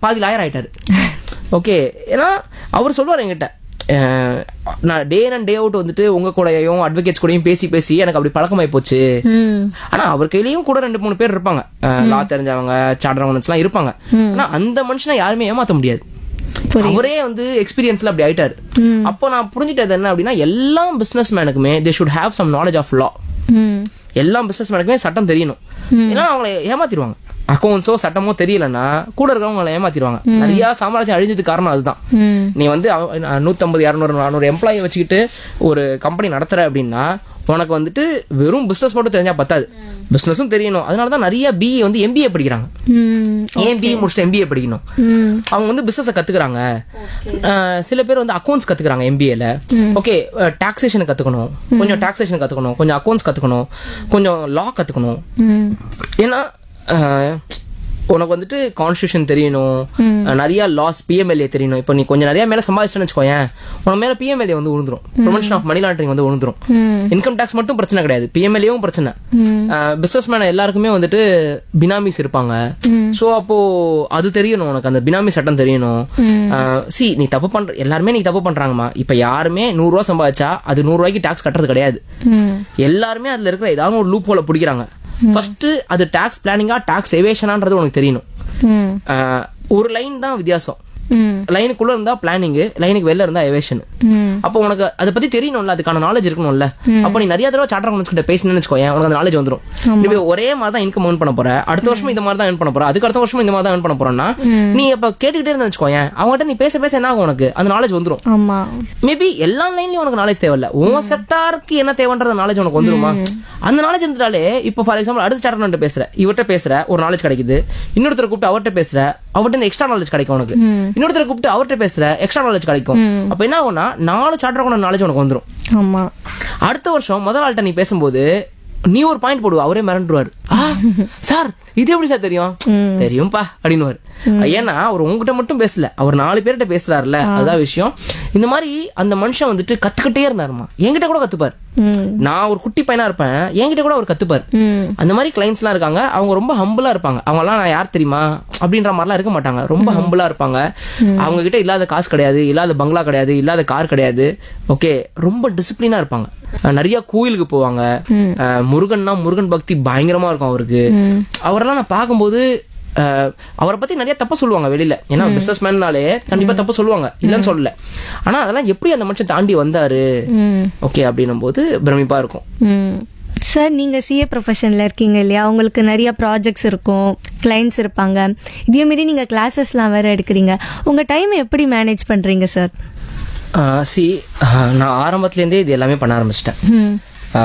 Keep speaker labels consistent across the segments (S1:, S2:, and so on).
S1: பாதி லாயர் ஆயிட்டாரு ஓகே ஏன்னா அவர் சொல்லுவார் என்கிட்ட அஹ், நான் டே அண்ட் டே அவுட் வந்துட்டு உங்க கூடயும் அட்வொகேட்ஸ் கூடயும் பேசி பேசி எனக்கு அப்படி பழக்கமாயி போச்சு
S2: ம்
S1: ஆனா அவர் கையிலயும் கூட ரெண்டு மூணு பேர் இருப்பாங்க லா தெரிஞ்சவங்க சார்டர் எல்லாம் இருப்பாங்க ஆனா அந்த மனுஷனை யாருமே ஏமாத்த முடியாது அவரே வந்து எக்ஸ்பீரியன்ஸ்ல அப்படி ஆயிட்டாரு அப்போ நான் புரிஞ்சுட்டது என்ன அப்படின்னா எல்லா பிசினஸ் மேனுக்குமே they should have some knowledge of law
S2: ம்
S1: எல்லா பிசினஸ் மேனுக்குமே சட்டம் தெரியணும் ஏன்னா அவங்கள ஏமாத்திடுவாங்க அக்கௌண்ட்ஸோ சட்டமோ தெரியலன்னா கூட இருக்கிறவங்க ஏமாத்திடுவாங்க நிறைய சாம்ராஜ்யம் அழிஞ்சதுக்கு காரணம் அதுதான்
S2: ம்
S1: நீ வந்து அவ- நான் நூத்தம்பது இரநூறு நானூறு எம்ப்ளாயி வச்சுக்கிட்டு ஒரு கம்பெனி நடத்துற அப்படின்னா உனக்கு வந்துட்டு வெறும் பிசினஸ் மட்டும் தெரிஞ்சா பத்தாது பிசினஸும் தெரியணும் அதனால தான் நிறைய பிஇ வந்து எம்பிஏ படிக்கிறாங்க
S2: ம்
S1: ஏன் பிஇ முடிச்சுட்டு எம்பிஏ படிக்கணும்
S2: ம்
S1: அவங்க வந்து பிசினஸை கத்துக்கிறாங்க அஹ் சில பேர் வந்து அக்கௌண்ட்ஸ் கத்துக்கிறாங்க எம்பிஏல ஓகே டாக்ஸேஷன் கத்துக்கணும் கொஞ்சம் டாக்ஸேஷன் கத்துக்கணும் கொஞ்சம் அக்கௌண்ட்ஸ் கத்துக்கணும் கொஞ்சம் லா கத்துக்கணும்
S2: ம்
S1: ஏன்னா அஹ், உனக்கு வந்துட்டு கான்ஸ்டியூஷன் தெரியணும் அஹ், நிறைய லாஸ் பிஎம்எல்ஏ தெரியணும் இப்போ நீ கொஞ்சம் நிறைய மேல சம்பாதிச்சிட்டேன்னு வச்சுக்கோயேன் உனக்கு மேல பிஎம்எல்ஏ வந்து விழுந்துரும் ப்ரொமோஷன் ஆஃப் மணி லாண்டரிங் வந்து விழுந்துரும் இன்கம் டேக்ஸ் மட்டும் பிரச்சனை கிடையாது பிஎம்எல்ஏவும் பிரச்சனை பிசினஸ் மேன் எல்லாருக்குமே வந்துட்டு பினாமிஸ் இருப்பாங்க சோ அப்போ அது தெரியணும் உனக்கு அந்த பினாமி சட்டம் தெரியணும் சி நீ தப்பு பண்ற எல்லாருமே நீ தப்பு பண்றாங்கம்மா இப்ப யாருமே நூறு ரூபா சம்பாதிச்சா அது நூறு ரூபாய்க்கு டாக்ஸ் கட்டுறது கிடையாது
S2: ம்
S1: எல்லாருமே அதுல இருக்கிற ஏதாவது ஒரு லூப் ஹோல பிடிக்கிறாங்க ஃபர்ஸ்ட் அது டாக்ஸ் பிளானிங்கா டாக்ஸ் எவேஷனான்றது உனக்கு தெரியணும்
S2: ம்
S1: ஆஹ் ஒரு லைன் தான் வித்தியாசம்
S2: ம்
S1: லைனுக்குள்ள இருந்தா பிளானிங் லைனுக்கு வெளில இருந்தா எவேஷன்
S2: ம்
S1: அப்போ உனக்கு அதை பத்தி தெரியணும்ல அதுக்கான நாலேஜ் இருக்கணும்ல அப்போ நீ நிறைய தடவை சார்ட்டர் அக்கௌண்ட்ஸ் கிட்ட பேசினேன்னு வச்சுக்கோயேன் உனக்கு அந்த நாலேஜ் வந்துரும் நீ ஒரே மாதிரி தான் இன்கம் ஏர்ன் பண்ண போற அடுத்த வருஷம் இந்த மாதிரி தான் ஏர்ன் பண்ண போற அதுக்கு அடுத்த வருஷம் இந்த மாதிரி தான் ஏர்ன் பண்ண போறேன்னா நீ அப்ப கேட்டுக்கிட்டே இருந்தா வச்சுக்கோயேன் அவங்ககிட்ட நீ பேச பேச என்ன ஆகும் உனக்கு அந்த நாலேஜ் வந்துரும்
S2: ஆமா
S1: மேபி எல்லா லைன்லயும் உனக்கு நாலேஜ் தேவையில்ல உன் செக்டாருக்கு என்ன தேவைன்ற நாலேஜ் உனக்கு வந்துருமா அந்த நாலேஜ் இருந்துட்டாலே இப்போ ஃபார் எக்ஸாம்பிள் அடுத்த சார்ட்டர் பேசுற இவர்கிட்ட பேசுற ஒரு நாலேஜ் கிடைக்குது இன்னொருத்தர் கூப்பிட்டு அவர்கிட்ட பேசுற அவர்கிட்ட இந்த எக்ஸ்ட்ரா நாலேஜ் கிடைக்கும் உனக்கு இன்னொருத்தர் கூப்பிட்டு அவர்கிட்ட பேசுற எக்ஸ்ட்ரா நாலேஜ் கிடைக்கும் அப்ப என்ன ஆகும்னா நாலு சார்ட்டர் கொண்ட நாலேஜ் உனக்கு வந்துரும்
S2: ஆமா
S1: அடுத்த வருஷம் முதல் ஆள்கிட்ட நீ பேசும்போது நீ ஒரு பாயிண்ட் போடுவ அவரே மிரண்டுருவாரு "ஆ, சார் இது எப்படி சார் தெரியும் தெரியும்பா அப்படின்னுவாரு ஏன்னா அவர் உங்ககிட்ட மட்டும் பேசல அவர் நாலு பேர்கிட்ட பேசுறாருல அதுதான் விஷயம் இந்த மாதிரி அந்த மனுஷன் வந்துட்டு கத்துக்கிட்டே இருந்தாருமா என்கிட்ட கூட கத்துப்பார்
S2: ம்
S1: நான் ஒரு குட்டி பையனா இருப்பேன் என்கிட்ட கூட அவர் கத்துப்பார்
S2: ம்
S1: அந்த மாதிரி கிளைண்ட்ஸ்லாம் இருக்காங்க அவங்க ரொம்ப ஹம்பிளா இருப்பாங்க அவங்கலாம் நான் யார் தெரியுமா அப்படின்ற மாதிரிலாம் இருக்க மாட்டாங்க ரொம்ப ஹம்பிளா இருப்பாங்க அவங்க கிட்ட இல்லாத காசு கிடையாது இல்லாத பங்களா கிடையாது இல்லாத கார் கிடையாது ஓகே ரொம்ப டிசிப்ளினா இருப்பாங்க அஹ் நிறைய கோயிலுக்கு போவாங்க அஹ் முருகன்னா முருகன் பக்தி பயங்கரமா இருக்கும் அவருக்கு அவரெல்லாம் நான் பார்க்கும்போது அஹ் அவரை பத்தி நிறைய தப்பு சொல்லுவாங்க வெளியில ஏன்னா பிசினஸ் மேன்னாலே கண்டிப்பா தப்பு சொல்லுவாங்க இல்லைன்னு சொல்லல ஆனா அதெல்லாம் எப்படி அந்த மனுஷன் தாண்டி வந்தாரு
S2: ம்
S1: ஓகே அப்படின்னும் போது பிரமிப்பா இருக்கும்
S2: ம் சார் நீங்கள் சிஏ ப்ரொஃபஷனில் இருக்கீங்க இல்லையா உங்களுக்கு நிறைய ப்ராஜெக்ட்ஸ் இருக்கும் கிளைண்ட்ஸ் இருப்பாங்க இதே மாரி நீங்கள் கிளாஸஸ்லாம் வேறு எடுக்கிறீங்க உங்கள் டைம் எப்படி மேனேஜ் பண்ணுறீங்க சார்
S1: சி நான் ஆரம்பத்துலேருந்தே இது எல்லாமே பண்ண ஆரம்பிச்சிட்டேன்
S2: ம்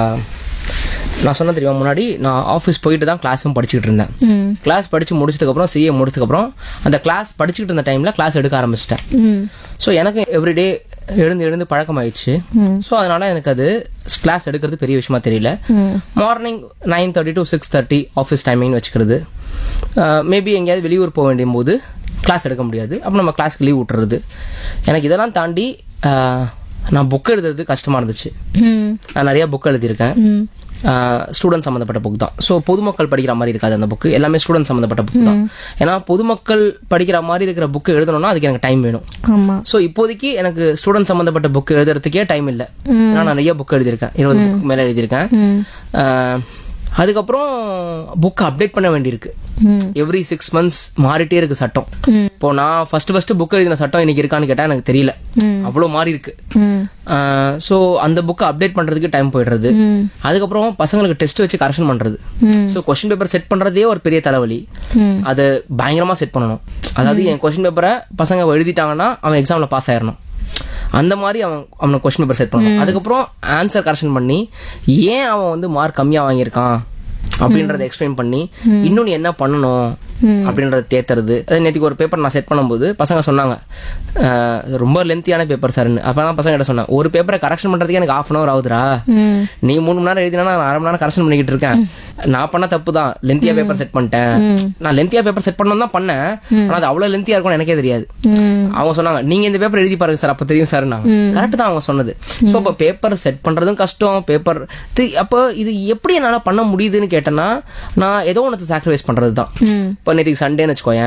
S1: நான் சொன்ன தெரியுமா முன்னாடி நான் ஆஃபீஸ் போயிட்டு தான் கிளாஸும் படிச்சுக்கிட்டு இருந்தேன்
S2: ம்
S1: கிளாஸ் படிச்சு முடிச்சதுக்கப்புறம் சிஏ முடிச்சதுக்கப்புறம் அந்த கிளாஸ் படிச்சுக்கிட்டு இருந்த டைமில் கிளாஸ் எடுக்க ஆரம்பிச்சிட்டேன்
S2: ம்
S1: ஸோ எனக்கு எவ்ரிடே எழுந்து எழுந்து பழக்கமாயிடுச்சு ஸோ அதனால எனக்கு அது கிளாஸ் எடுக்கிறது பெரிய விஷயமா தெரியல morning nine thirty to six thirty office timing வச்சுக்கிறது மேபி எங்கேயாவது வெளியூர் போக வேண்டிய போது கிளாஸ் எடுக்க முடியாது அப்போ நம்ம கிளாஸ்க்கு லீவ் விட்டுறது எனக்கு இதெல்லாம் தாண்டி அஹ், நான் புக் எழுதுறது கஷ்டமா இருந்துச்சு
S2: ம்
S1: நான் நிறைய புக் எழுதியிருக்கேன்
S2: ம்
S1: ஸ்டூடெண்ட் சம்மந்தப்பட்ட புக் தான் ஸோ பொதுமக்கள் படிக்கிற மாதிரி இருக்காது அந்த புக்கு எல்லாமே ஸ்டூடெண்ட் சம்மந்தப்பட்ட புக் தான் ஏன்னா பொதுமக்கள் படிக்கிற மாதிரி இருக்கிற புக்கு எழுதணும்னா அதுக்கு எனக்கு டைம் வேணும்
S2: ஆமாம்
S1: ஸோ இப்போதைக்கு எனக்கு ஸ்டூடெண்ட் சம்மந்தப்பட்ட புக் எழுதுறதுக்கே டைம் இல்லை நான் நிறைய புக் எழுதியிருக்கேன் இருபது புக்கு மேலே எழுதியிருக்கேன் அஹ், அதுக்கப்புறம் புக் அப்டேட் பண்ண வேண்டியிருக்கு எவ்ரி சிக்ஸ் மந்த்ஸ் மாறிட்டே இருக்கு சட்டம் இப்போ நான் ஃபர்ஸ்ட் ஃபர்ஸ்ட் புக் எழுதின சட்டம் இன்னைக்கு இருக்கான்னு கேட்டா எனக்கு தெரியல அவ்வளோ மாறி இருக்கு
S2: ம்
S1: ஸோ அந்த புக்கை அப்டேட் பண்றதுக்கு டைம் போயிடுறது
S2: ம்
S1: அதுக்கப்புறம் பசங்களுக்கு டெஸ்ட் வச்சு கரெக்ஷன் பண்றது
S2: ம்
S1: ஸோ கொஸ்டின் பேப்பர் செட் பண்றதே ஒரு பெரிய தலைவலி
S2: ம்
S1: அதை பயங்கரமா செட் பண்ணணும் அதாவது என் கொஸ்டின் பேப்பரை பசங்க எழுதிட்டாங்கன்னா அவன் எக்ஸாம்ல பாஸ் ஆயிடணும் அந்த மாதிரி அவன் அவனுக்கு கொஸ்டின் பேப்பர் செட் பண்ணணும் அதுக்கப்புறம் ஆன்சர் கரெக்ஷன் பண்ணி ஏன் அவன் வந்து மார்க் கம்மியா வாங்கியிருக்கான் அப்படின்றத எக்ஸ்பிளைன் பண்ணி இன்னும் நீ என்ன பண்ணணும் அப்படின்றத தேத்துறது அது நேற்றுக்கு ஒரு பேப்பர் நான் செட் பண்ணும்போது பசங்க சொன்னாங்க அஹ், ரொம்ப லென்த்தியான பேப்பர் சார்னு அப்போ நான் பசங்க கிட்ட சொன்னேன் ஒரு பேப்பரை கரெக்ஷன் பண்றதுக்கு எனக்கு ஆஃப் அன் அவர் ஆகுதுடா
S2: ம்
S1: நீ மூணு மணி நேரம் எழுதினா நான் அரை மணி நேரம் கரெக்ஷன் பண்ணிக்கிட்டு இருக்கேன் நான் பண்ண தப்பு தான் லென்த்தியா பேப்பர் செட் பண்ணிட்டேன் நான் லென்த்தியா பேப்பர் செட் பண்ணணும் தான் பண்ணேன் ஆனா அது அவ்வளவு லென்த்தியா இருக்கும்னு எனக்கே தெரியாது
S2: ம்
S1: அவங்க சொன்னாங்க நீங்க இந்த பேப்பர் எழுதி பாருங்க சார் அப்ப தெரியும் சார் நாங்க கரெக்ட் தான் அவங்க சொன்னது சோ அப்ப பேப்பர் செட் பண்றதும் கஷ்டம் பேப்பர் அப்போ இது எப்படி என்னால பண்ண முடியுதுன்னு கேட்டேன்னா நான் ஏதோ ஒன்று சாக்ரிஃபைஸ் பண்றது தான் இப்போ நேற்றுக்கு சண்டேன்னு வச்சுக்கோயேன்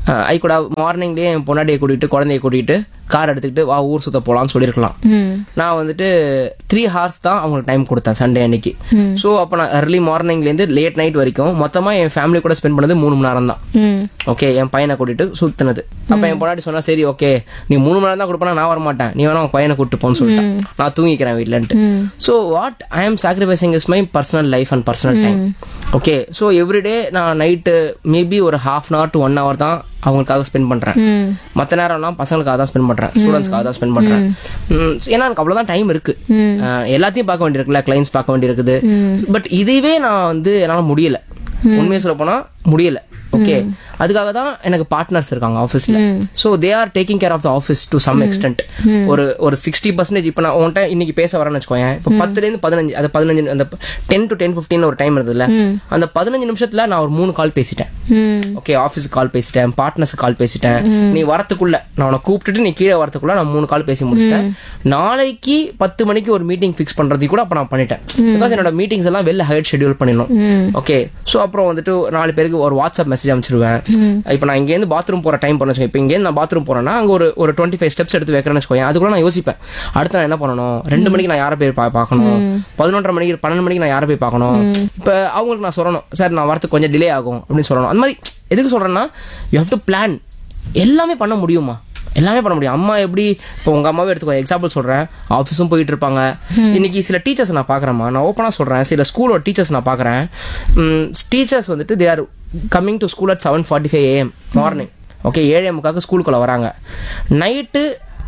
S1: ஐ கூட மார்னிங்லேயே என் பொண்டாட்டியை கூட்டிகிட்டு குழந்தைய கூட்டிகிட்டு கார் எடுத்துக்கிட்டு வா ஊர் சுத்த போகலான்னு சொல்லியிருக்கலாம்
S2: ம்
S1: நான் வந்துட்டு த்ரீ ஹார்ஸ் தான் அவங்களுக்கு டைம் கொடுத்தேன் சண்டே அன்னைக்கு ஸோ அப்போ நான் early மார்னிங்லேருந்து லேட் நைட் வரைக்கும் மொத்தமாக என் ஃபேமிலி கூட ஸ்பெண்ட் பண்ணது மூணு மணி நேரம் தான்
S2: ம்
S1: ஓகே என் பையனை கூட்டிட்டு சுத்தினது அப்ப என் பொண்டாட்டி சொன்னா சரி ஓகே நீ மூணு மணி நேரம் தான் கொடுப்பா நான் வர மாட்டேன் நீ வேணா உன் பையனை கூட்டு போன்னு சொல்லிட்டேன் நான் தூங்கிக்கிறேன் வீட்லன்ட்டு so what I am sacrificing is my personal life and personal time okay so everyday நான் நைட்டு மேபி ஒரு half an hour to one hour தான் அவங்களுக்காக ஸ்பெண்ட் பண்றேன்
S2: ம்
S1: மற்ற நேரம்லாம் பசங்களுக்காக தான் ஸ்பெண்ட் பண்றேன் ஸ்டூடெண்ட்ஸ்க்காக தான் ஸ்பெண்ட் பண்றேன் ம், ஏன்னா எனக்கு அவ்வளவுதான் டைம் இருக்கு அஹ், எல்லாத்தையும் பார்க்க வேண்டியிருக்குல்ல கிளைண்ட்ஸ் பார்க்க வேண்டியிருக்குது பட் இதுவே நான் வந்து என்னால முடியல உண்மையை சொல்ல போனா முடியல ஓகே அதுக்காக தான் எனக்கு பார்ட்னர்ஸ் இருக்காங்க ஆஃபீஸ்ல so they are taking care of the office to some extent ஒரு ஒரு சிக்ஸ்டி பர்சன்டேஜ் இப்போ நான் உன்கிட்ட இன்னைக்கு பேச வரேன்னு வச்சுக்கோயேன் இப்போ பத்துலேருந்து பதினஞ்சு அது பதினஞ்சு அந்த டென் டு டென் ஃபிஃப்டின் ஒரு டைம் இருந்ததுல அந்த பதினஞ்சு நிமிஷத்துல நான் ஒரு மூணு கால் பேசிட்டேன்
S2: ம்
S1: ஓகே ஆஃபீஸுக்கு கால் பேசிட்டேன் பார்ட்னர்ஸுக்கு கால் பேசிட்டேன் நீ வரத்துக்குள்ள நான் உன்னை கூப்பிட்டுட்டு நீ கீழே வரத்துக்குள்ள நான் மூணு கால் பேசி முடிச்சிட்டேன் நாளைக்கு பத்து மணிக்கு ஒரு மீட்டிங் ஃபிக்ஸ் பண்றதுக்கு கூட அப்ப நான் பண்ணிட்டேன் பிகாஸ் என்னோட மீட்டிங்ஸ் எல்லாம் வெளில ஹைட் ஷெட்யூல் பண்ணிடணும் ஓகே ஸோ அப்புறம் வந்துட்டு நாலு பேருக்கு ஒரு வாட்ஸ்அப் மெசேஜ் அனுப்பிச்சிருவேன் இப்போ நான் இங்கேருந்து பாத்ரூம் போற டைம் பண்ண வச்சுக்கோங்க இப்போ இங்கேருந்து நான் பாத்ரூம் போறேன்னா அங்க ஒரு ஒரு டுவெண்ட்டி ஃபைவ் ஸ்டெப்ஸ் எடுத்து வைக்கிறேன்னு வச்சுக்கோங்க அதுக்குள்ள நான் யோசிப்பேன் அடுத்து நான் என்ன பண்ணணும் ரெண்டு மணிக்கு நான் யாரை போய் பா- பார்க்கணும் பதினொன்றரை மணிக்கு பன்னெண்டு மணிக்கு நான் யாரை போய் பார்க்கணும் இப்போ அவங்களுக்கு நான் சொல்லணும் சார் நான் வரதுக்கு கொஞ்சம் டிலே ஆகும் அப்படின்னு சொல்லணும் அந்த மாதிரி எதுக்கு சொல்றேன்னா யூ ஹவ் டு பிளான் எல்லாமே பண்ண முடியுமா எல்லாமே பண்ண முடியும் அம்மா எப்படி இப்போ உங்க அம்மாவே எடுத்துக்கோ எக்ஸாம்பிள் சொல்றேன் ஆஃபீஸும் போயிட்டு இருப்பாங்க இன்னைக்கு சில டீச்சர்ஸ் நான் பார்க்குறேம்மா நான் ஓப்பனாக சொல்றேன் சில ஸ்கூலோட டீச்சர்ஸ் நான் பார்க்குறேன் டீச்சர்ஸ் வந்துட்டு they are coming to school at seven forty five AM morning okay ஏழு எம்முக்காக ஸ்கூலுக்குள்ள வராங்க நைட்டு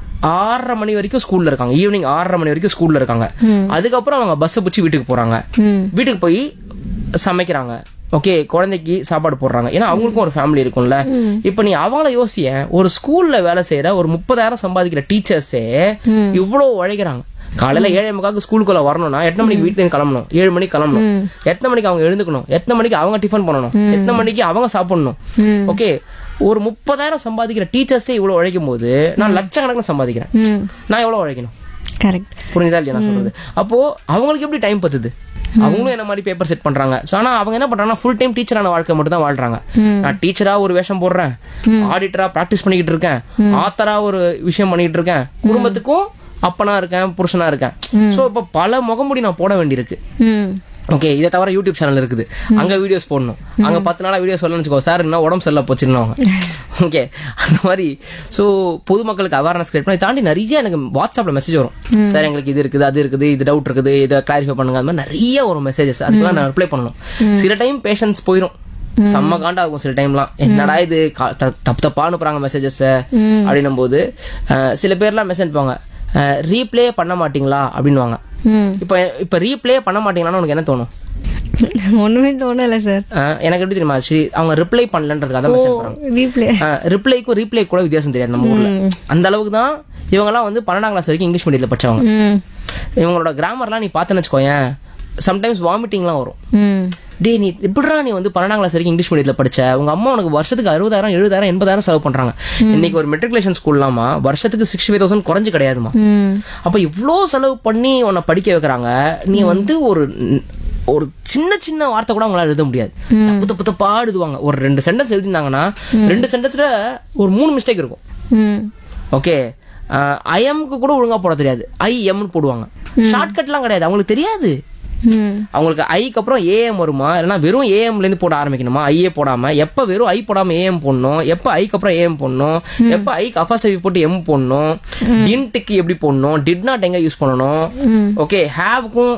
S1: ஆறரை மணி வரைக்கும் ஸ்கூல்ல இருக்காங்க ஈவினிங் ஆறரை மணி வரைக்கும் ஸ்கூல்ல இருக்காங்க அதுக்கப்புறம் அவங்க பஸ்ஸை பிடிச்சி வீட்டுக்கு போறாங்க வீட்டுக்கு போய் சமைக்கிறாங்க ஓகே குழந்தைக்கு சாப்பாடு போடுறாங்க ஏன்னா அவங்களுக்கும் ஒரு ஃபேமிலி இருக்கும்ல இப்போ நீ அவங்கள யோசிய ஒரு ஸ்கூல்ல வேலை செய்யற ஒரு முப்பதாயிரம் சம்பாதிக்கிற டீச்சர்ஸே இவ்வளோ உழைக்கிறாங்க காலையில ஏழு மணிக்காக ஸ்கூலுக்குள்ள வரணும்னா எத்தனை மணிக்கு வீட்டுல இருந்து கிளம்பணும் ஏழு மணிக்கு கிளம்பணும் எத்தனை மணிக்கு அவங்க எழுந்துக்கணும் எத்தனை மணிக்கு அவங்க டிஃபன் பண்ணணும் எத்தனை மணிக்கு அவங்க சாப்பிடணும் ஓகே ஒரு முப்பதாயிரம் சம்பாதிக்கிற டீச்சர்ஸே இவ்வளவு உழைக்கும் போது நான் லட்சக்கணக்கில் சம்பாதிக்கிறேன்
S2: ம்
S1: நான் எவ்வளவு உழைக்கணும்
S2: கரெக்ட்
S1: புரியுதா இல்லையா நான் சொல்றது அப்போ அவங்களுக்கு எப்படி டைம் பத்துது அவங்களும் என்ன மாதிரி பேப்பர் செட் பண்றாங்க So, ஆனா அவங்க என்ன பண்றாங்கன்னா ஃபுல் டைம் டீச்சரான வாழ்க்கை மட்டும் தான் வாழ்றாங்க நான் டீச்சரா ஒரு வேஷம் போடுறேன் ஆடிட்டரா பிராக்டிஸ் பண்ணிக்கிட்டு இருக்கேன் ஆத்தரா ஒரு விஷயம் பண்ணிக்கிட்டு இருக்கேன் குடும்பத்துக்கும் அப்பனா இருக்கேன் புருஷனா இருக்கேன் சோ இப்போ பல முகமுடி நான் போட வேண்டியிருக்கு
S2: ம்
S1: ஓகே இதை தவிர யூடியூப் சேனல் இருக்குது அங்க வீடியோஸ் போடணும் அங்க பத்து நாளா வீடியோ சொல்லணும்னு வச்சுக்கோ சார் என்ன உடம்பு சரியில்லை போச்சுன்னு ஓகே அந்த மாதிரி ஸோ பொதுமக்களுக்கு அவேர்னஸ் கிரியேட் பண்ணி தாண்டி நிறைய எனக்கு வாட்ஸ்அப்ல மெசேஜ் வரும் சார் எங்களுக்கு இது இருக்குது அது இருக்குது இது டவுட் இருக்குது இதை கிளாரிஃபை பண்ணுங்க அந்த மாதிரி நிறைய வரும் மெசேஜஸ் அதுக்கெல்லாம் நான் ரிப்ளை பண்ணணும் சில டைம் பேஷன்ஸ் போயிடும் செம்ம காண்டா இருக்கும் சில டைம்லாம் என்னடா இது கா- த- தப்பு தப்பா அனுப்புறாங்க மெசேஜஸ் அப்படின்னும் போது அஹ், சில பேர்லாம் மெசேஜ் அனுப்புவாங்க ரீப்ளே பண்ண மாட்டீங்களா அப்படின்னுவாங்க
S2: ம்
S1: இப்போ இப்போ ரீப்ளே பண்ண மாட்டீங்களான்னு உனக்கு என்ன தோணும்
S2: ஒண்ணுமே தோணல சார்
S1: அஹ் எனக்கு எப்படி தெரியுமா சரி அவங்க ரிப்ளை பண்ணலன்றதுக்காக தான் மெசேஜ் பண்ணுறாங்க
S2: ரீப்ளே
S1: ரிப்ளைக்கும் ரீப்ளை கூட வித்தியாசம் தெரியாது நம்ம ஊர்ல அந்த அளவுக்கு தான் இவங்கெல்லாம் வந்து பன்னெண்டாம் கிளாஸ் வரைக்கும் இங்கிலீஷ் மீடியத்தில் படிச்சவங்க
S2: ம்
S1: இவங்களோட கிராமர்லாம் நீ பார்த்தேன்னு வச்சுக்கோயேன் சம்டைம்ஸ் வாமிட்டிங்லாம் வரும்
S2: ம்
S1: டேய் நீ எப்படிடா நீ வந்து பன்னெண்டாம் கிளாஸ் வரைக்கும் இங்கிலீஷ் மீடியத்தில் படிச்ச உங்க அம்மா உனக்கு வருஷத்துக்கு அறுபதாயிரம் எழுபதாயிரம் எண்பதாயிரம் செலவு பண்றாங்க இன்னைக்கு ஒரு மெட்ரிகுலேஷன் ஸ்கூல்லாமா வருஷத்துக்கு சிக்ஸ்டி ஃபைவ் தௌசண்ட் குறைஞ்சு கிடையாதுமா
S2: ம்
S1: அப்ப இவ்ளோ செலவு பண்ணி உன்னை படிக்க வைக்கிறாங்க நீ வந்து ஒரு ஒரு சின்ன சின்ன வார்த்தை கூட அவங்களால எழுத முடியாது தப்பு தப்பு தப்பா எழுதுவாங்க ஒரு ரெண்டு சென்டென்ஸ் எழுதினாங்கன்னா ரெண்டு சென்டென்ஸ்ல ஒரு மூணு மிஸ்டேக் இருக்கும்
S2: ம்
S1: ஓகே ஐஎம்க்கு கூட ஒழுங்கா போட தெரியாது ஐ எம்னு போடுவாங்க ஷார்ட்கட்லாம் கிடையாது அவங்களுக்கு தெரியாது
S2: ம்
S1: அவங்களுக்கு ஐக்கு அப்புறம் ஏஎம் வருமா இல்லைன்னா வெறும் ஏஎம்ல இருந்து போட ஆரம்பிக்கணுமா ஐயே போடாம எப்ப வெறும் ஐ போடாம ஏஎம் போடணும் எப்ப ஐக்கு அப்புறம் ஏஎம் போடணும் எப்ப ஐக்கு அஃபர்ஸ்ட் ஐ போட்டு எம் போடணும் டின்ட்டுக்கு எப்படி போடணும் டிட் நாட் எங்க யூஸ் பண்ணணும் ஓகே ஹேவ்க்கும்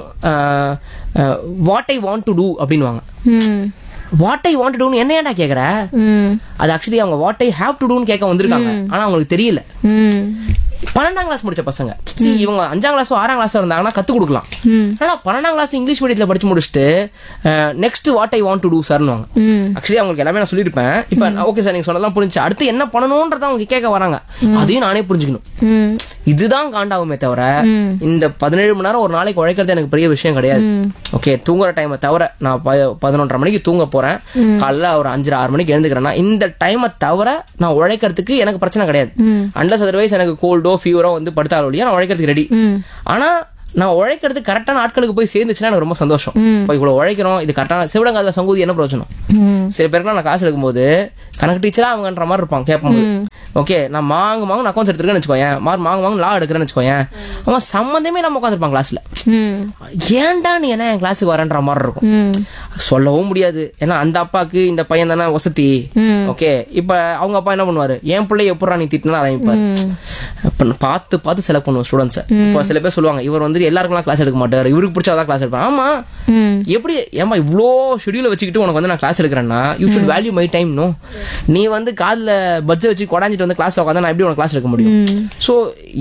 S1: what I want to do அப்படின்வாங்க
S2: ம்
S1: வாட் ஐ வாண்ட் டு டூன்னு என்ன ஏன்டா கேக்குற
S2: ம்
S1: அது ஆக்சுவலி அவங்க வாட் ஐ ஹேவ் டு டூன்னு கேட்க வந்திருக்காங்க ஆனா அவங்களுக்கு தெரியல
S2: ம்
S1: பன்னெண்டாம் கிளாஸ் முடிச்ச பசங்க See, இவங்க அஞ்சாம் கிளாஸோ ஆறாம் கிளாஸோ இருந்தாங்கன்னா கத்து கொடுக்கலாம் ஆனா பன்னெண்டாம் கிளாஸ் இங்கிலீஷ் மீடியத்துல படிச்சு முடிச்சுட்டு next what I want to do சார்னுவாங்க
S2: ம்
S1: ஆக்சுவலி அவங்களுக்கு எல்லாமே நான் சொல்லியிருப்பேன் இப்போ ஓகே சார் நீங்க சொன்னதெல்லாம் புரிஞ்சு அடுத்து என்ன பண்ணணும்ன்றத அவங்க கேட்க வராங்க அதையும் நானே புரிஞ்சுக்கணும்
S2: ம்
S1: இதுதான் காண்டாகுமே தவிர இந்த பதினேழு மணி நேரம் ஒரு நாளைக்கு உழைக்கிறது எனக்கு பெரிய விஷயம் கிடையாது ஓகே தூங்குற டைமை தவிர நான் ப- பதினொன்றரை மணிக்கு தூங்க போறேன் காலைல ஒரு அஞ்சரை ஆறு மணிக்கு எழுந்துக்கிறேன்னா இந்த டைமை தவிர நான் உழைக்கிறதுக்கு எனக்கு பிரச்சனை கிடையாது அன்லஸ் அதர்வைஸ் எனக்கு கோல்டோ ஃபீவரோ வந்து படுத்தாலும் ஒழிய நான் உழைக்கிறதுக்கு ரெடி ஆனா நான் உழைக்கிறது கரெக்டான ஆட்களுக்கு போய் சேர்ந்துச்சுன்னா எனக்கு ரொம்ப சந்தோஷம் இப்போ இவ்வளவு உழைக்கிறோம் இது கரெக்டான சிவடங்காத சங்கூதி என்ன பிரயோஜனம்
S2: ம்
S1: சில பேருக்குலாம் நான் கிளாஸ் எடுக்கும்போது கணக்கு டீச்சரா அவங்கன்ற மாதிரி இருப்பாங்க கேட்போம் ஓகே நான் மாங்கு மாங்கு அக்கௌண்ட்ஸ் எடுத்துருக்கேன்னு வச்சுக்கோயேன் மாறு மாங்கு மாங்கு லா எடுக்கிறேன்னு வச்சுக்கோயேன் அவன் சம்மந்தமே நம்ம உட்காந்துருப்பான் கிளாஸ்ல
S2: ம்
S1: ஏன்டா நீ என்ன என் கிளாஸுக்கு வரேன்ற மாதிரி இருக்கும்
S2: ம்
S1: சொல்லவும் முடியாது ஏன்னா அந்த அப்பாக்கு இந்த பையன் தானே வசதி
S2: ம்.
S1: ஓகே இப்ப அவங்க அப்பா என்ன பண்ணுவாரு என் பிள்ளைய எப்படா நீ திட்டினா ஆரம்பிப்பாரு அப்ப நான் பார்த்து பார்த்து செலக்ட் பண்ணுவோம் ஸ்டூடெண்ட்ஸ் இப்போ சில பேர் சொல்லுவாங்க இவர் வந்து எல்லாருக்குலாம் கிளாஸ் எடுக்க மாட்டார் இவருக்கு பிடிச்சாதான் கிளாஸ் எடுப்பேன் ஆமா
S2: ம்
S1: எப்படி ஏமா இவ்வளோ ஷெடியூல வச்சுக்கிட்டு உனக்கு வந்து நான் கிளாஸ் எடுக்கிறேன்னா you should value my time no நீ வந்து காதுல பட்ஜெட் வச்சு கொடாஞ்சிட்டு வந்து கிளாஸ்ல உட்காந்தா நான் எப்படி உனக்கு கிளாஸ் எடுக்க முடியும் ஸோ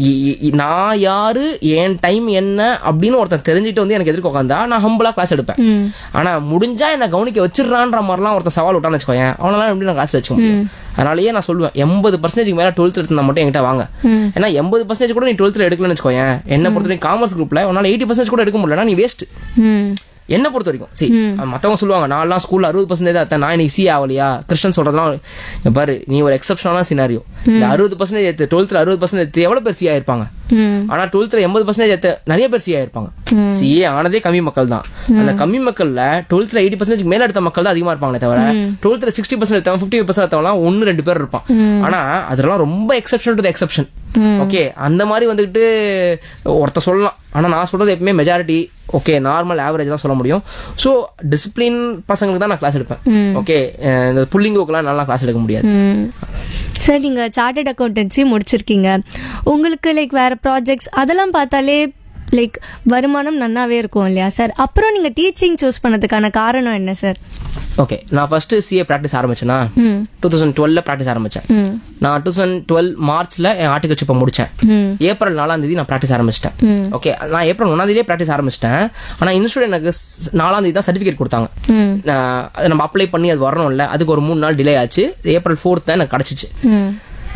S1: நான் யாரு என் டைம் என்ன அப்படின்னு ஒருத்தன் தெரிஞ்சுட்டு வந்து எனக்கு எதிர்க்க உட்காந்தா நான் ஹம்பிளா கிளாஸ் எடுப்பேன்
S2: ம்
S1: ஆனா முடிஞ்சா என்ன கவனிக்க வச்சிடறான்ற மாதிரிலாம் ஒருத்தன் சவால் விட்டான்னு வச்சுக்கோயேன் அவனெல்லாம் எப்படி நான் கிளாஸ் வச்சுக்க முடியும் அதனாலயே நான் சொல்லுவேன் எண்பது பர்சன்டேஜ்க்கு மேல டுவெல்த் எடுத்தா மட்டும் என்கிட்ட வாங்க ஏன்னா எண்பது பர்சன்டேஜ் கூட நீ டுவெல்த்ல எடுக்கலன்னு வச்சுக்கோயேன் என்ன பொறுத்த வரைக்கும் காமர்ஸ் குரூப்ல உன்னால எயிட்டி பர்சன்டேஜ் கூட எடுக்க முடியலன்னா நீ வேஸ்ட்
S2: ம்
S1: என்ன பொறுத்த வரைக்கும் சரி மத்தவங்க சொல்லுவாங்க நான்லாம் ஸ்கூல்ல அறுபது பர்சன்டேஜ் அத்தன் நான் இன்னைக்கு சி ஆகலையா கிருஷ்ணன் சொல்றதுலாம் இங்க பாரு நீ ஒரு எக்ஸப்ஷனான சினாரியோ இந்த அறுபது பர்சன்டேஜ் எடுத்து டுவெல்த்ல அறுபது பர்சன்டேஜ் எடுத்து எவ்வளவு பேர் சி ஆயிருப்பாங்க
S2: ம்
S1: ஆனா டுவெல்த்ல எண்பது பர்சன்டேஜ் எடுத்து நிறைய பேர் சி ஆயிருப்பாங்க சிஏ ஆனதே கம்மி மக்கள் தான் அந்த கம்மி மக்கள்ல டுவெல்த்ல எயிட்டி பர்சன்டேஜ் மேல எடுத்த மக்கள் தான் அதிகமா இருப்பாங்களே தவிர டுவெல்த்ல சிக்ஸ்டி பர்சன்ட் எடுத்தவன் ஃபிஃப்டி பர்சன்ட் எடுத்தவங்களாம் ஒன்னு ரெண்டு பேர் இருப்பான் ஆனா அதெல்லாம் ரொம்ப எக்ஸப்ஷன் டு எக்ஸப்ஷன் ஓகே அந்த மாதிரி வந்துட்டு ஒருத்த சொல்லலாம் ஆனா நான் சொல்றது எப்பவுமே மெஜாரிட்டி ஓகே நார்மல் ஆவரேஜ் தான் சொல்ல முடியும் ஸோ டிசிப்ளின் பசங்களுக்கு தான் நான் கிளாஸ் எடுப்பேன் ஓகே இந்த புள்ளிங்கோக்கெல்லாம் நல்லா கிளாஸ் எடுக்க முடியாது
S2: ம் சார் நீங்கள் சார்ட்டட் அக்கௌண்டன்சி முடிச்சிருக்கீங்க உங்களுக்கு லைக் வேறு ப்ராஜெக்ட்ஸ் அதெல்லாம் பார்த்தாலே லைக் வருமானம் நன்னாவே இருக்கும் இல்லையா சார் அப்புறம் நீங்கள் டீச்சிங் சூஸ் பண்ணதுக்கான காரணம் என்ன சார்
S1: ஓகே நான் ஃபர்ஸ்ட் சிஏ ப்ராக்டிஸ் ஆரம்பிச்சேன்னா
S2: ம்
S1: டூ தௌசண்ட் டுவெல்ல ப்ராக்டிஸ் ஆரம்பிச்சேன்
S2: ம்
S1: நான் டூ தௌசண்ட் டுவெல் மார்ச்ல என் ஆர்டிகல்ஷிப்பை முடிச்சேன்
S2: ம்
S1: ஏப்ரல் நாலாம் தேதி நான் ப்ராக்டிஸ் ஆரம்பிச்சிட்டேன்
S2: ம்.
S1: ஓகே நான் ஏப்ரல் ஒன்றாம் தேதியே ப்ராக்டிஸ் ஆரம்பிச்சிட்டேன் ஆனா இன்ஸ்டியூட் எனக்கு ஸ்- நாலாம் தேதி தான் சர்டிஃபிகேட் கொடுத்தாங்க
S2: ம்
S1: நான் அதை நம்ம அப்ளை பண்ணி அது வரணும்ல அதுக்கு ஒரு மூணு நாள் டிலே ஆச்சு ஏப்ரல் ஃபோர்த் தான் எனக்கு கிடச்சிச்சு
S2: ம்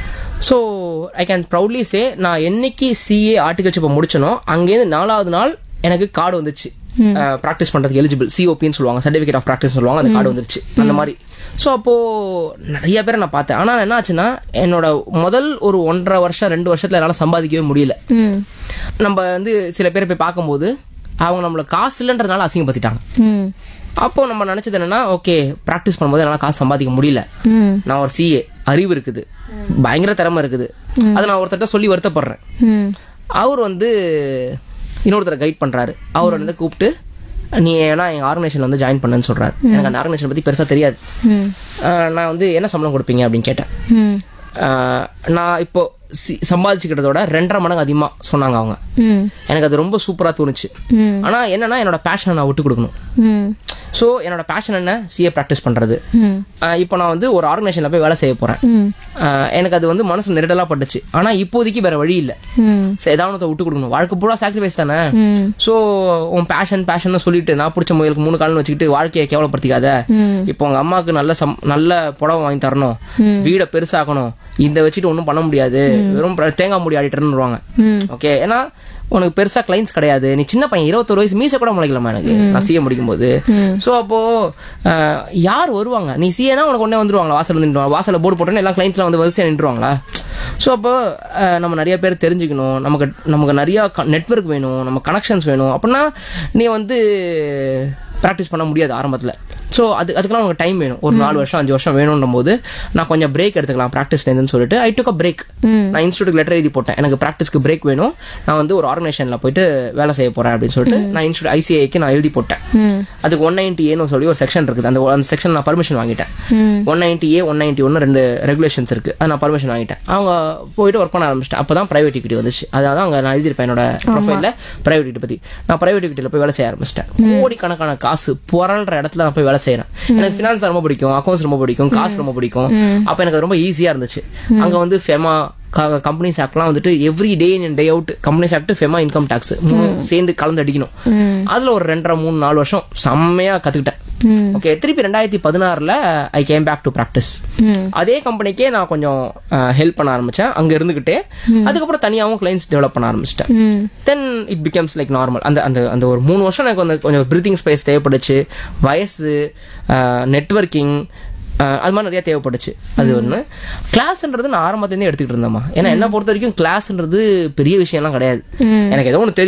S1: so I can proudly say நான் என்னைக்கு சிஏ ஆர்டிகல்ஷிப்பை முடிச்சனோ அங்கேருந்து நாலாவது நாள் எனக்கு கார்டு வந்துச்சு ப்ராக்டிஸ் பண்றதுக்கு எலிஜிபிள் சிஓபின்னு சொல்லுவாங்க சர்டிஃபிகேட் ஆஃப் ப்ராக்டிஸ் சொல்லுவாங்க அந்த கார்டு வந்துருச்சு அந்த மாதிரி ஸோ அப்போ நிறைய பேரை நான் பார்த்தேன் ஆனால் என்ன ஆச்சுன்னா என்னோட முதல் ஒரு ஒன்றரை வருஷம் ரெண்டு வருஷத்துல என்னால் சம்பாதிக்கவே முடியல
S2: ம்
S1: நம்ம வந்து சில பேரை போய் பார்க்கும்போது அவங்க நம்மள காசு இல்லைன்றதுனால அசிங்கப்படுத்திட்டாங்க
S2: ம்
S1: அப்போ நம்ம நினைச்சது என்னன்னா ஓகே ப்ராக்டிஸ் பண்ணும்போது என்னால் காசு சம்பாதிக்க முடியல
S2: ம்
S1: நான் ஒரு சிஏ அறிவு இருக்குது பயங்கர திறமை இருக்குது அதை நான் ஒருத்தர்ட்ட சொல்லி வருத்தப்படுறேன்
S2: ம்
S1: அவர் வந்து இன்னொருத்தரை கைட் பண்றாரு அவர் வந்து கூப்பிட்டு நீ ஏன்னா எங்க ஆர்கனைசேஷன் வந்து ஜாயின் பண்ணுன்னு சொல்றாரு எனக்கு அந்த ஆர்கனைசேஷன் பத்தி பெருசா தெரியாது
S2: ம்
S1: ஆஹ் நான் வந்து என்ன சம்பளம் கொடுப்பீங்க அப்படின்னு கேட்டேன்
S2: ம்
S1: ஆஹ் நான் இப்போ சி- சம்பாதிச்சுக்கிட்டதோட ரெண்டரை மடங்கு அதிகமா சொன்னாங்க அவங்க
S2: ம்
S1: எனக்கு அது ரொம்ப சூப்பரா தோணுச்சு
S2: ம்
S1: ஆனா என்னன்னா என்னோட பேஷனை நான் விட்டு கொடுக்கணும்
S2: ம்
S1: ஸோ என்னோட பேஷன் என்ன சிஏ ப்ராக்டிஸ் பண்றது
S2: ம்
S1: ஆஹ் இப்போ நான் வந்து ஒரு ஆர்கனைசேஷன்ல போய் வேலை செய்ய போறேன்
S2: ம்
S1: ஆஹ் எனக்கு அது வந்து மனசு நெருடலா பட்டுச்சு ஆனா இப்போதைக்கு வேற வழி இல்லை
S2: ம்
S1: ஸோ ஏதாவது ஒருத்த விட்டு கொடுக்கணும் வாழ்க்கை பூரா சாக்ரிஃபைஸ் தானே
S2: ம்
S1: ஸோ உன் பேஷன் பேஷன் சொல்லிட்டு நான் பிடிச்ச முயலுக்கு மூணு கால்னு வச்சுக்கிட்டு வாழ்க்கையை கேவலப்படுத்திக்காத இப்போ உங்க அம்மாவுக்கு நல்ல சம் நல்ல புடவை வாங்கி தரணும் வீடை பெருசாக்கணும் இந்த வச்சுட்டு ஒன்றும் பண்ண முடியாது வெறும் பிர- தேங்காய் மூடி ஆடிட்டுருவாங்க
S2: ம்
S1: ஓகே ஏன்னா உனக்கு பெருசா கிளைண்ட்ஸ் கிடையாது நீ சின்ன பையன் இருபத்தொரு வயசு மீச கூட முளைக்கலாமா எனக்கு நான் சிஏ முடிக்கும் போது ஸோ அப்போ அஹ், யார் வருவாங்க நீ சிஏனா உனக்கு உடனே வந்துருவாங்களா வாசல் நின்றுவாங்க வாசல்ல போர்டு போட்டோன்னே எல்லா கிளைண்ட்ஸ்லாம் வந்து வரிசையா நின்றுவாங்களா ஸோ அப்போ அஹ், நம்ம நிறைய பேர் தெரிஞ்சுக்கணும் நமக்கு நமக்கு நிறைய நெட்வொர்க் வேணும் நம்ம கனெக்ஷன்ஸ் வேணும் அப்படின்னா நீ வந்து ப்ராக்டிஸ் பண்ண முடியாது ஆரம்பத்தில் ஸோ அது அதுக்கெல்லாம் உனக்கு டைம் வேணும் ஒரு நாலு வருஷம் அஞ்சு வருஷம் வேணுன்ற போது நான் கொஞ்சம் பிரேக் எடுத்துக்கலாம் ப்ராக்டிஸ்லேருந்துன்னு சொல்லிட்டு ஐ டுக் அ பிரேக் நான் இன்ஸ்டியூட் லெட்டர் எழுதி போட்டேன் எனக்கு ப்ராக்டிஸ்க்கு பிரேக் வேணும் நான் வந்து ஒரு ஆர்கனைசேஷனில் போயிட்டு வேலை செய்ய போறேன் அப்படின்னு சொல்லிட்டு நான் இன்ஸ்டியூட் ஐசிஐக்கு நான் எழுதி போட்டேன்
S2: ம்
S1: அதுக்கு ஒன் நைன்டி ஏன்னு சொல்லி ஒரு செக்ஷன் இருக்குது அந்த அந்த செக்ஷன் நான் பர்மிஷன் வாங்கிட்டேன்
S2: ம்
S1: one ninety A one ninety ஒன்று ரெண்டு ரெகுலேஷன்ஸ் இருக்கு அது நான் பர்மிஷன் வாங்கிட்டேன் அவங்க போயிட்டு ஒர்க் பண்ண ஆரம்பிச்சிட்டேன் அப்போ தான் ப்ரைவேட் இக்விட்டி வந்துச்சு அதான் அங்கே நான் எழுதியிருப்பேன் என்னோட ப்ரொஃபைலில் ப்ரைவேட் இக்விட்டி பற்றி நான் ப்ரைவேட் இக்விட்டியில் போய் வேலை செய்ய ஆரம்பிச்சிட்டேன் கோடிக்கணக்கான காசு புரள்ற இடத்துல நான் போய் வேலை செய்யறேன் எனக்கு ஃபினான்ஸ் ரொம்ப பிடிக்கும் அக்கௌண்ட்ஸ் ரொம்ப பிடிக்கும் காசு ரொம்ப பிடிக்கும் அப்போ எனக்கு அது ரொம்ப ஈஸியாக இருந்துச்சு அங்கே வந்து ஃபெமா கம்பெனிஸ் ஆக்ட்லாம் வந்துட்டு every day in day out companies act FEMA income tax சேர்ந்து கலந்து அடிக்கணும் அதுல ஒரு ரெண்டரை மூணு நாலு வருஷம் செம்மையா கத்துக்கிட்டேன்
S2: ம்
S1: ஓகே திருப்பி ரெண்டாயிரத்தி பதினாறுல I came back to practice
S2: ம்
S1: அதே கம்பெனிக்கே நான் கொஞ்சம் ஹெல்ப் பண்ண ஆரம்பிச்சேன் அங்க இருந்துகிட்டே அதுக்கப்புறம் தனியாகவும் கிளைண்ட்ஸ் டெவலப் பண்ண ஆரம்பிச்சிட்டேன்
S2: ம்
S1: then it becomes like normal அந்த அந்த அந்த ஒரு மூணு வருஷம் எனக்கு வந்து கொஞ்சம் பிரீத்திங் ஸ்பேஸ் தேவைப்பட்டுச்சு வயசு நெட்வொர்க்கிங் அது மாதிரி நிறைய தேவைப்பட்டுச்சு அது ஒன்று கிளாஸ்ன்றது நான் ஆரம்பத்துலேருந்தே எடுத்துக்கிட்டு இருந்தேம்மா ஏன்னா என்ன பொறுத்த வரைக்கும் கிளாஸ்ன்றது பெரிய விஷயம்லாம் கிடையாது எனக்கு ஏதோ ஒன்று தெரியும்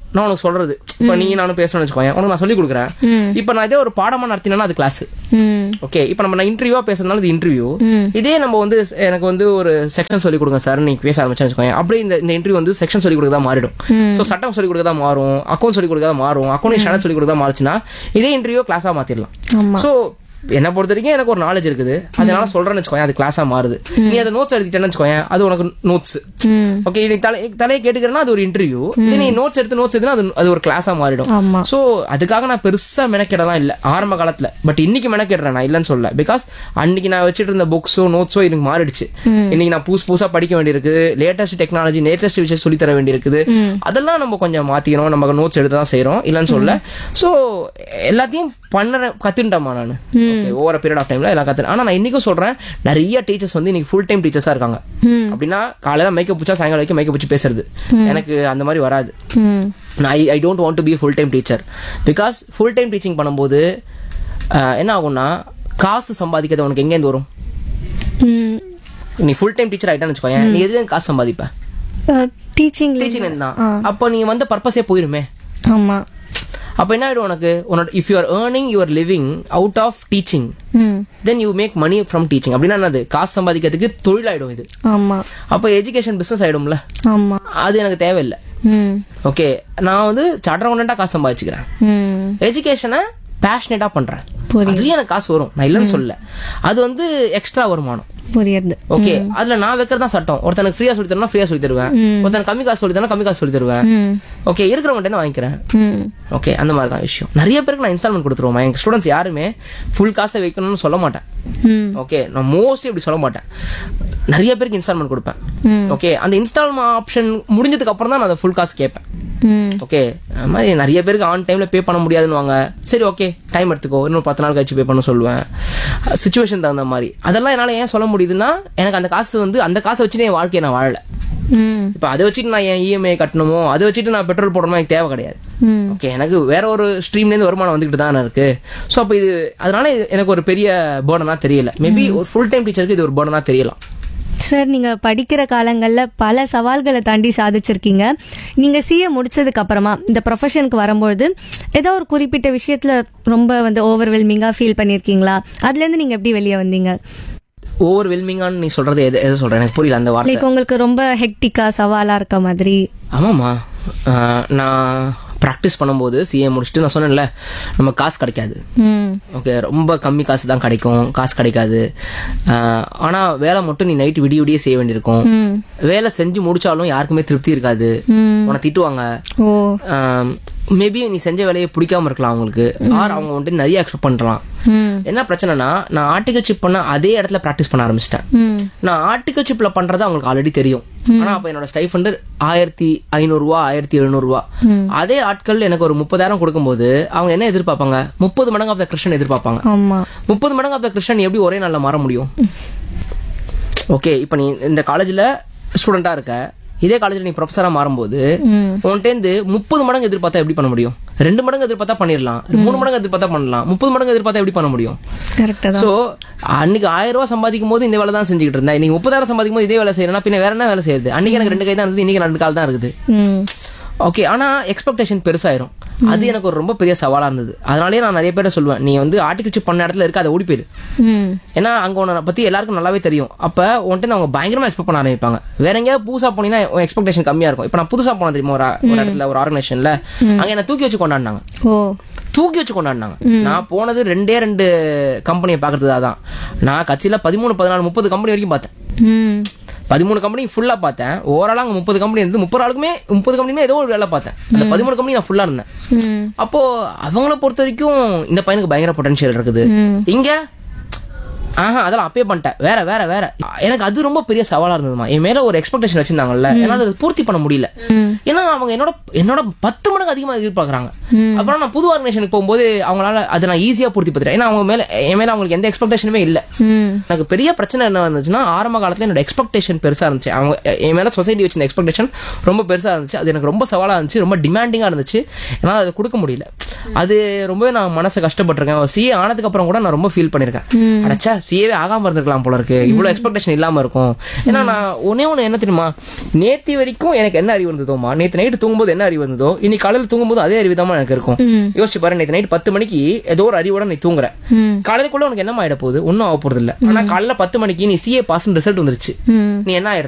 S1: நான் உனக்கு சொல்றது இப்ப நீ நானும் பேசணும்னு வச்சுக்கோங்க உனக்கு நான் சொல்லி கொடுக்குறேன் இப்ப நான் இதே ஒரு பாடமா நடத்தினா அது கிளாஸ்
S2: ம்
S1: ஓகே இப்போ நம்ம நான் இன்டர்வியூவா பேசுறதுனால இது இன்டர்வியூ இதே நம்ம வந்து எனக்கு வந்து ஒரு செக்ஷன் சொல்லி கொடுங்க சார் நீங்க பேச ஆரம்பிச்சேன்னு வச்சுக்கோங்க அப்படியே இந்த இந்த இன்டர்வியூ வந்து செக்ஷன் சொல்லி கொடுக்கறதா மாறிடும் சோ சட்டம் சொல்லி கொடுக்கறதா மாறும் அக்கௌண்ட் சொல்லி கொடுக்கறதா மாறும் அக்கௌண்ட் சேனல் சொல்லி கொடுக்கறதா மாறுச்சுன்னா இதே இன்டர்வியூ கிளாஸா மாத்திரலாம்
S2: ஆமா
S1: சோ என்னை பொறுத்த வரைக்கும் எனக்கு ஒரு நாலேஜ் இருக்குது அதனால சொல்றேன்னு வச்சுக்கோங்க அது கிளாஸா மாறுது நீ அதை நோட்ஸ் எழுதிட்டேன்னு வச்சுக்கோங்க அது உனக்கு நோட்ஸ்
S2: ம்
S1: ஓகே நீ தலை தலையை கேட்டுக்கிறேன்னா அது ஒரு இன்டர்வியூ நீ நோட்ஸ் எடுத்து நோட்ஸ் எடுத்துனா அது அது ஒரு கிளாஸா மாறிடும்
S2: ஆமா
S1: சோ அதுக்காக நான் பெருசா மெனக்கெடலாம் இல்ல ஆரம்ப காலத்துல பட் இன்னைக்கு மெனக்கெடுறேன் நான் இல்லைன்னு சொல்ல பிகாஸ் அன்னைக்கு நான் வச்சிட்டு இருந்த புக்ஸோ நோட்ஸோ எனக்கு மாறிடுச்சு இன்னைக்கு நான் புதுசு புதுசா படிக்க வேண்டியிருக்கு லேட்டஸ்ட் டெக்னாலஜி லேட்டஸ்ட் விஷயம் சொல்லி தர வேண்டியிருக்குது அதெல்லாம் நம்ம கொஞ்சம் மாத்திக்கணும் நம்ம நோட்ஸ் எடுத்து தான் செய்யறோம் இல்லைன்னு சொல்ல சோ எல்லாத்தையும் பண்ண கத்துட்டேமா நான் ஓகே ஓவர பீரியட் ஆஃப் டைம்ல எல்லாம் கத்து ஆனா நான் இன்னைக்கும் சொல்றேன் நிறைய டீச்சர்ஸ் வந்து இன்னைக்கு ஃபுல் டைம் டீச்சர்ஸா இருக்காங்க அப்படின்னா காலையில மேக்கப் பிடிச்சா சாயங்காலம் வரைக்கும் மேக்கப் பிடிச்சி பேசுறது எனக்கு அந்த மாதிரி வராது
S2: ம்
S1: நான் I I don't want to be full time teacher because full time teaching பண்ணும்போது அஹ், என்ன ஆகும்னா காசு சம்பாதிக்கிறது உனக்கு எங்கேருந்து வரும்
S2: ம்
S1: நீ ஃபுல் டைம் டீச்சர் ஆயிட்டான்னு வச்சுக்கோங்க நீ எதுலேருந்து காசு சம்பாதிப்ப
S2: டீச்சிங்ல
S1: டீச்சிங் தான் அப்போ நீ வந்த பர்பஸே போயிருமே
S2: ஆமா
S1: அப்போ என்ன ஆயிடும் உனக்கு உன்னோட if you are earning your living out of teaching
S2: hmm
S1: then you make money from teaching அப்படின்னா என்னது காசு சம்பாதிக்கிறதுக்கு தொழிலாயிடும் இது
S2: ஆமா
S1: அப்போ எஜுகேஷன் பிசினஸ் ஆயிடும்ல
S2: ஆமா
S1: அது எனக்கு தேவையில்லை
S2: ம்
S1: ஓகே நான் வந்து சார்ட்டர் அக்கௌண்டா காசு சம்பாதிச்சுக்கிறேன்
S2: ம்
S1: எஜுகேஷனை பேஷனேட்டா பண்றேன்
S2: புரியுது.
S1: அதுலயும் எனக்கு காசு வரும் நான் இல்லைன்னு சொல்லல அது வந்து எக்ஸ்ட்ரா வருமானம்
S2: புரியுது
S1: ஓகே அதுல நான் வைக்கிறது தான் சட்டம் ஒருத்தனுக்கு ஃப்ரீயா சொல்லி தரணும் ஃப்ரீயா சொல்லி தருவேன் ஒருத்தனுக்கு கம்மி காசு சொல்லி தரணும் கம்மி காசு சொல்லி தருவேன்
S2: ம்
S1: ஓகே இருக்கிறவங்க என்ன வாங்கிக்கிறேன்
S2: ம்
S1: ஓகே அந்த மாதிரி தான் விஷயம் நிறைய பேருக்கு நான் இன்ஸ்டால்மெண்ட் கொடுத்துருவோம் எங்க ஸ்டூடெண்ட்ஸ் யாருமே ஃபுல் காசை வைக்கணும்னு சொல்ல மாட்டேன்
S2: ம்
S1: ஓகே நான் மோஸ்ட்லி இப்படி சொல்ல மாட்டேன் நிறைய பேருக்கு இன்ஸ்டால்மெண்ட் கொடுப்பேன் ஓகே அந்த இன்ஸ்டால்மெண்ட் ஆப்ஷன் முடிஞ்சதுக்கு அப்புறம் தான் நான் அந்த ஃபுல் காசு கேட்பேன்
S2: ம்
S1: ஓகே அது மாதிரி நிறைய பேருக்கு ஆன் டைம்ல பே பண்ண முடியாதுன்னு சரி ஓகே டைம் எடுத்துக்கோ இன்னும் பத்து நாள் கழிச்சு பே பண்ண சொல்லுவேன் சுச்சுவேஷன் தகுந்த மாதிரி அதெல்லாம் என்னால ஏன் சொல்ல முடியுதுன்னா எனக்கு அந்த காசு வந்து அந்த காசை வச்சுட்டு என் வாழ்க்கையை நான் வாழல
S2: ம்
S1: இப்போ அதை வச்சுட்டு நான் என் இஎம்ஐ கட்டணுமோ அதை வச்சுட்டு நான் பெட்ரோல் போடணுமோ எனக்கு தேவை கிடையாது
S2: ம்
S1: ஓகே எனக்கு வேற ஒரு ஸ்ட்ரீம்லேருந்து வருமானம் வந்துகிட்டு தான் இருக்கு ஸோ அப்போ இது அதனால இது எனக்கு ஒரு பெரிய பேர்டனா தெரியல மேபி ஒரு ஃபுல் டைம் டீச்சருக்கு இது ஒரு பேர்டனா தெரியலாம்
S2: சார் நீங்க படிக்கிற காலங்கள்ல பல சவால்களை தாண்டி சாதிச்சிருக்கீங்க நீங்க சிஏ முடிச்சதுக்கு அப்புறமா இந்த ப்ரொஃபஷனுக்கு வரும்போது ஏதோ ஒரு குறிப்பிட்ட விஷயத்துல ரொம்ப வந்து ஓவர்வெல்மிங்கா ஃபீல் பண்ணிருக்கீங்களா அதுல இருந்து நீங்க எப்படி வெளியே வந்தீங்க
S1: ஓவர் வெல்மிங்கான்னு நீ சொல்றது எது எது சொல்றேன் எனக்கு புரியல அந்த வார்த்தை
S2: லைக் உங்களுக்கு ரொம்ப ஹெக்டிக்கா சவாலா இருக்க மாதிரி
S1: ஆமாம்மா ஆஹ் நான் ப்ராக்டிஸ் பண்ணும்போது சிஏ முடிச்சுட்டு நான் சொன்னேன்ல நம்ம காசு கிடைக்காது
S2: ம்
S1: ஓகே ரொம்ப கம்மி காசு தான் கிடைக்கும் காசு கிடைக்காது ஆஹ் ஆனா வேலை மட்டும் நீ நைட் விடிய விடிய செய்ய வேண்டியிருக்கும்
S2: ம்
S1: வேலை செஞ்சு முடிச்சாலும் யாருக்குமே திருப்தி இருக்காது
S2: ம்
S1: உன்னை திட்டுவாங்க
S2: ஓ
S1: மேபி நீ செஞ்ச வேலையை பிடிக்காம இருக்கலாம் அவங்களுக்கு ஆர் அவங்க வந்துட்டு நிறைய எக்ஸ்பெக்ட் பண்றான்
S2: ம்
S1: என்ன பிரச்சனைனா நான் ஆர்டிகல் சிப் பண்ண அதே இடத்துல ப்ராக்டிஸ் பண்ண ஆரம்பிச்சிட்டேன்
S2: ம்
S1: நான் ஆர்டிகல் சிப்ல பண்றது அவங்களுக்கு ஆல்ரெடி தெரியும் ஆனா அப்ப என்னோட ஸ்டைஃபண்ட் ஆயிரத்தி ஐநூறு ரூபா ஆயிரத்தி எழுநூறு ரூபா அதே ஆட்கள் எனக்கு ஒரு முப்பதாயிரம் கொடுக்கும்போது அவங்க என்ன எதிர்பார்ப்பாங்க முப்பது மடங்கு ஆஃப் த கிருஷ்ணன் எதிர்பார்ப்பாங்க
S2: ஆமா
S1: முப்பது மடங்கு ஆஃப் த கிருஷ்ணன் எப்படி ஒரே நாள்ல மாற முடியும் ஓகே இப்போ நீ இந்த காலேஜ்ல ஸ்டூடெண்டா இருக்க இதே காலேஜ்ல நீ ப்ரொஃபஸரா மாறும்போது
S2: ம்
S1: உன்கிட்ட முப்பது மடங்கு எதிர்பார்த்தா எப்படி பண்ண முடியும் ரெண்டு மடங்கு எதிர்பார்த்தா பண்ணிடலாம் மூணு மடங்கு எதிர்பார்த்தா பண்ணலாம் முப்பது மடங்கு எதிர்பார்த்தா எப்படி பண்ண முடியும்
S2: கரெக்டா தான்
S1: சோ அன்னைக்கு ஆயிரம் ரூபாய் சம்பாதிக்கும் போது இந்த வேலை தான் செஞ்சுக்கிட்டு இருந்தேன் நீங்க முப்பதாயிரம் சம்பாதிக்கும் போது இதே வேலை செய்யறேன்னா பின்ன வேற என்ன வேலை செய்யுது அன்னைக்கு எனக்கு ரெண்டு கை தான் இருக்குது இன்னைக்கு ரெண்டு கால் தான் இருக்குது
S2: ம்
S1: ஓகே ஆனா எக்ஸ்பெக்டேஷன் பெருசாயிரும் அது எனக்கு ஒரு ரொம்ப பெரிய சவாலா இருந்தது அதனாலேயே நான் நிறைய பேரை சொல்லுவேன் நீ வந்து ஆர்டிகல்ச்சர் பண்ண இடத்துல இருக்க அதை ஓடி போயிரு
S2: ம்
S1: ஏன்னா அங்க உன்னை பத்தி எல்லாருக்கும் நல்லாவே தெரியும் அப்ப உன்ட்டு அவங்க பயங்கரமா எக்ஸ்பெக்ட் பண்ண ஆரம்பிப்பாங்க வேற எங்கேயாவது புதுசா போனீங்கன்னா உன் எக்ஸ்பெக்டேஷன் கம்மியா இருக்கும் இப்ப நான் புதுசா போனேன் தெரியுமா ஒரு ஒரு இடத்துல ஒரு ஆர்கனைசேஷன்ல அங்க என்ன தூக்கி வச்சு கொண்டாடினாங்க
S2: ஓ
S1: தூக்கி வச்சு கொண்டாடினாங்க நான் போனது ரெண்டே ரெண்டு கம்பெனியை பாக்குறதுக்காக தான் நான் கட்சியில பதிமூணு பதினாலு முப்பது கம்பெனி வரைக்கும் பார்த்தேன்
S2: ம்
S1: பதிமூணு கம்பெனி ஃபுல்லா பார்த்தேன் ஓவரால் அங்க முப்பது கம்பெனி இருந்து முப்பது ஆளுக்குமே முப்பது கம்பெனியுமே ஏதோ ஒரு வேலை பார்த்தேன் அந்த பதிமூணு கம்பெனி நான் ஃபுல்லா இருந்தேன்
S2: ம்
S1: அப்போ அவங்கள பொறுத்த வரைக்கும் இந்த பையனுக்கு பயங்கர பொட்டன்ஷியல் இருக்குது இங்க ஆஹா அதெல்லாம் அப்பயே பண்ணிட்டேன் வேற வேற வேற எனக்கு அது ரொம்ப பெரிய சவாலா இருந்ததுமா என் மேல ஒரு எக்ஸ்பெக்டேஷன் வச்சிருந்தாங்கல்ல என்னால அதை பூர்த்தி பண்ண முடியல ஏன்னா அவங்க என்னோட என்னோட பத்து மடங்கு அதிகமா எதிர்பார்க்கறாங்க அப்புறம் நான் புது ஆர்கனைசேஷனுக்கு போகும்போது அவங்களால அதை நான் ஈஸியா பூர்த்தி பத்துறேன் ஏன்னா அவங்க மேல என் மேல அவங்களுக்கு எந்த எக்ஸ்பெக்டேஷனுமே இல்ல
S2: ம்
S1: எனக்கு பெரிய பிரச்சனை என்ன வந்துச்சுன்னா ஆரம்ப காலத்துல என்னோட எக்ஸ்பெக்டேஷன் பெருசா இருந்துச்சு அவங்க என் மேல சொசைட்டி வச்சிருந்த எக்ஸ்பெக்டேஷன் ரொம்ப பெருசா இருந்துச்சு அது எனக்கு ரொம்ப சவாலா இருந்துச்சு ரொம்ப டிமாண்டிங்கா இருந்துச்சு என்னால அதை கொடுக்க முடியல அது ரொம்பவே நான் மனசை கஷ்டப்பட்டிருக்கேன் சிஏ ஆனதுக்கு அப்புறம் கூட நான் ரொம்ப ஃபீல் பண்ணிருக்கேன் அடச்சா சிஏவே ஆகாம இருந்திருக்கலாம் போல இருக்கு இவ்வளவு எக்ஸ்பெக்டேஷன் இல்லாம இருக்கும் ஏன்னா நான் ஒன்னே ஒண்ணு என்ன தெரியுமா நேத்தி வரைக்கும் எனக்கு என்ன அறிவு இருந்ததோமா நேத்து நைட்டு தூங்கும்போது என்ன அறிவு இருந்ததோ இன்னைக்கு காலையில தூங்கும்போது அதே அறிவு தான் எனக்கு இருக்கும் யோசிச்சு பாரு நேத்து நைட் பத்து மணிக்கு ஏதோ ஒரு அறிவோட நீ தூங்குற காலையிலக்குள்ள உனக்கு என்ன ஆயிட போகுது ஒன்னும் ஆக போறது இல்ல ஆனா காலைல பத்து மணிக்கு நீ சிஏ பாஸ் ரிசல்ட் வந்துருச்சு
S2: ம்
S1: நீ என்ன ஆயிடுற